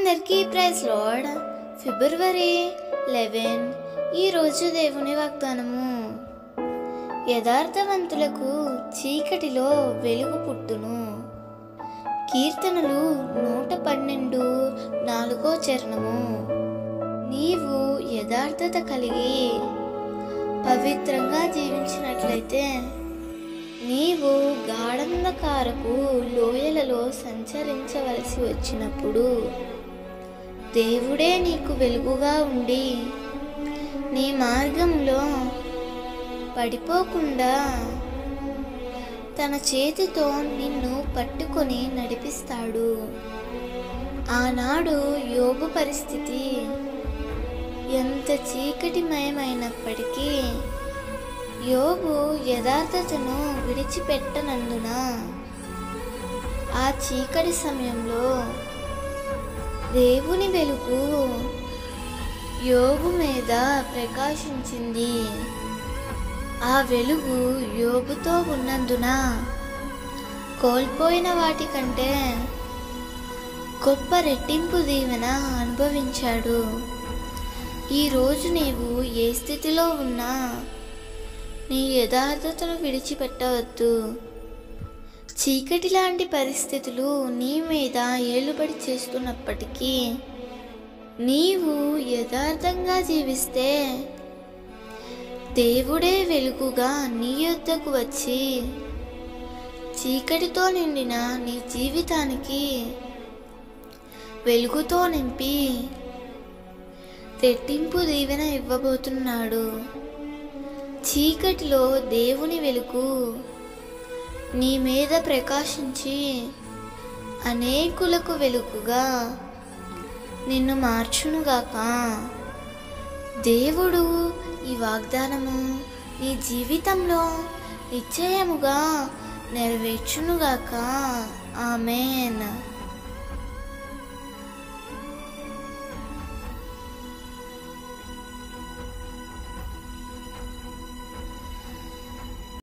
అందరికీ praise lord ఫిబ్రవరి eleven ఈరోజు దేవుని వాగ్దానము యథార్థవంతులకు చీకటిలో వెలుగు పుట్టును కీర్తనలు నూట పన్నెండు నాలుగో చరణము నీవు యథార్థత కలిగి పవిత్రంగా జీవించినట్లయితే నీవు గాఢంధకారపు లోయలలో సంచరించవలసి వచ్చినప్పుడు దేవుడే నీకు వెలుగుగా ఉండి నీ మార్గంలో పడిపోకుండా తన చేతితో నిన్ను పట్టుకొని నడిపిస్తాడు ఆనాడు యోగు పరిస్థితి ఎంత చీకటిమయమైనప్పటికీ యోగు యథార్థతను విడిచిపెట్టనందున ఆ చీకటి సమయంలో దేవుని వెలుగు యోగు మీద ప్రకాశించింది ఆ వెలుగు యోగుతో ఉన్నందున కోల్పోయిన వాటి కంటే గొప్ప రెట్టింపు దీవెన అనుభవించాడు ఈరోజు నీవు ఏ స్థితిలో ఉన్నా నీ యథార్థతను విడిచిపెట్టవద్దు చీకటి లాంటి పరిస్థితులు నీ మీద ఏలుబడి చేస్తున్నప్పటికీ నీవు యథార్థంగా జీవిస్తే దేవుడే వెలుగుగా నీ యొద్దకు వచ్చి చీకటితో నిండిన నీ జీవితానికి వెలుగుతో నింపి రెట్టింపు దీవెన ఇవ్వబోతున్నాడు చీకటిలో దేవుని వెలుగు నీ మీద ప్రకాశించి అనేకులకు వెలుగుగా నిన్ను మార్చునుగాక దేవుడు ఈ వాగ్దానము నీ జీవితంలో నిశ్చయముగా నెరవేర్చునుగాక ఆమెన్